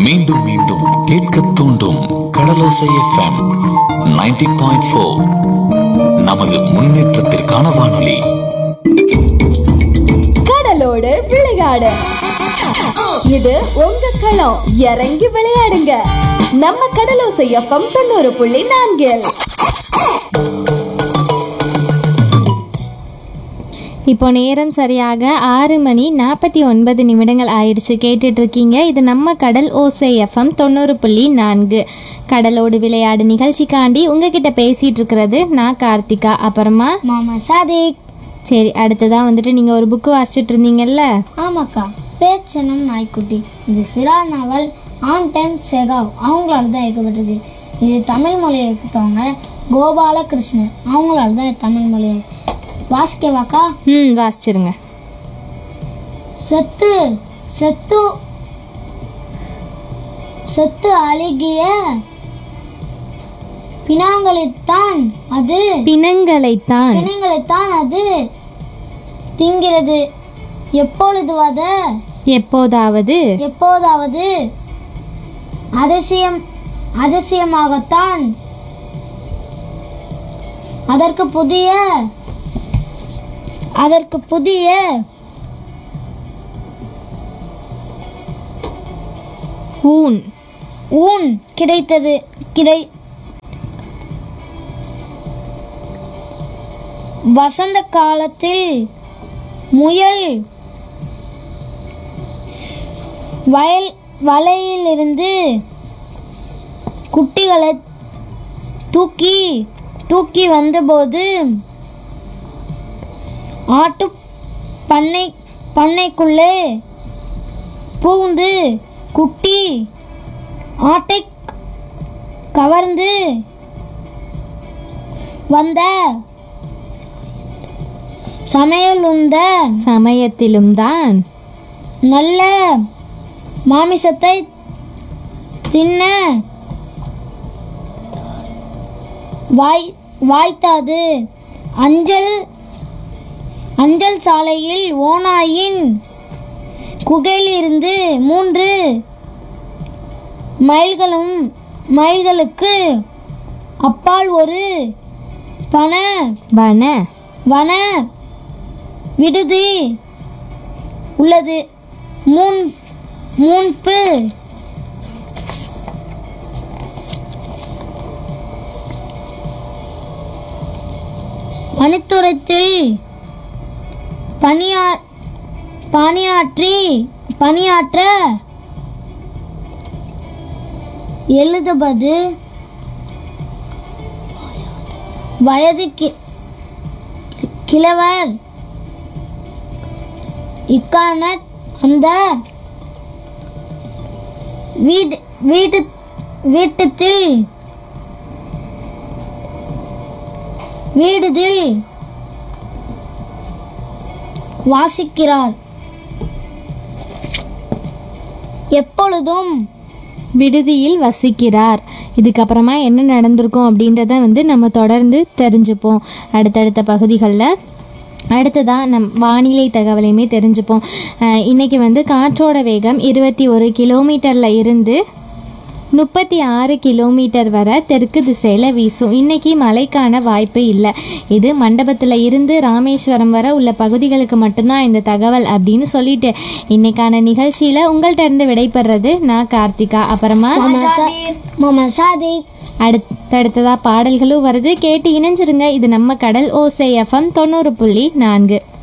மீண்டும் மீண்டும் கேட்க தூண்டும் கடலோசை எஃப்எம் 90.4 பாயிண்ட் ஃபோர் நமது முன்னேற்றத்திற்கான வானொலி கடலோடு விளையாடு இது உங்க களம் இறங்கி விளையாடுங்க நம்ம கடலோசை எஃப்எம் தொண்ணூறு புள்ளி நான்கில் இப்போ நேரம் சரியாக ஆறு மணி நாற்பத்தி ஒன்பது நிமிடங்கள் ஆயிடுச்சு கேட்டுட்டு இருக்கீங்க இது நம்ம கடல் ஓசை எஃப்எம் தொண்ணூறு புள்ளி நான்கு கடலோடு விளையாடு நிகழ்ச்சிக்காண்டி உங்ககிட்ட பேசிட்டு இருக்கிறது நான் கார்த்திகா அப்புறமா மாமா சாதிக் சரி அடுத்ததான் வந்துட்டு நீங்கள் ஒரு புக்கு வாசிச்சுட்டு இருந்தீங்கல்ல ஆமாக்கா பேச்சனும் நாய்க்குட்டி இது சிரா நாவல் ஆன் டைம் செகாவ் அவங்களால தான் எழுதப்பட்டது இது தமிழ் மொழியை எடுத்தவங்க கோபாலகிருஷ்ணன் அவங்களால தான் தமிழ் மொழியை வாசிக்கவாக்கா ம் வாசிச்சிருங்க செத்து செத்து செத்து அழுகிய பினாங்களைத்தான் அது பிணங்களைத்தான் பிணங்களைத்தான் அது திங்கிறது எப்பொழுதுவாத எப்போதாவது எப்போதாவது அதிசயம் அதிசயமாகத்தான் அதற்கு புதிய அதற்கு புதிய ஊன் ஊன் கிடைத்தது கிடை வசந்த காலத்தில் முயல் வயல் வலையிலிருந்து குட்டிகளை தூக்கி தூக்கி வந்தபோது ஆட்டு பண்ணை பண்ணைக்குள்ளே பூந்து குட்டி ஆட்டை கவர்ந்து வந்த சமையலுந்த சமயத்திலும் தான் நல்ல மாமிசத்தை தின்ன வாய் வாய்த்தாது அஞ்சல் அஞ்சல் சாலையில் ஓநாயின் குகையிலிருந்து மூன்று மைல்களும் மைல்களுக்கு அப்பால் ஒரு பண வன வன விடுதி உள்ளது மூன் மூன்பு மணித்துரத்தில் பணியா பணியாற்றி பணியாற்ற எழுதுவது வயது கி- கிழவர் இக்கான அந்த வீடு வீட்டு வீட்டத்தில் வீடுதில் வாசிக்கிறார் எப்பொழுதும் விடுதியில் வசிக்கிறார் இதுக்கப்புறமா என்ன நடந்திருக்கும் அப்படின்றத வந்து நம்ம தொடர்ந்து தெரிஞ்சுப்போம் அடுத்தடுத்த பகுதிகளில் அடுத்ததாக நம் வானிலை தகவலையுமே தெரிஞ்சுப்போம் அஹ் இன்னைக்கு வந்து காற்றோட வேகம் இருபத்தி ஒரு கிலோமீட்டரில் இருந்து முப்பத்தி ஆறு கிலோமீட்டர் வரை தெற்கு திசையில் வீசும் இன்னைக்கு மழைக்கான வாய்ப்பு இல்லை இது மண்டபத்தில் இருந்து ராமேஸ்வரம் வரை உள்ள பகுதிகளுக்கு மட்டும்தான் இந்த தகவல் அப்படின்னு சொல்லிட்டு இன்னைக்கான நிகழ்ச்சியில் உங்கள்கிட்ட இருந்து விடைபெறது நான் கார்த்திகா அப்புறமா மாமா சாதிக் அடுத்தடுத்ததாக பாடல்களும் வருது கேட்டு இணைஞ்சிருங்க இது நம்ம கடல் ஓசை எஃப்எம் தொண்ணூறு புள்ளி நான்கு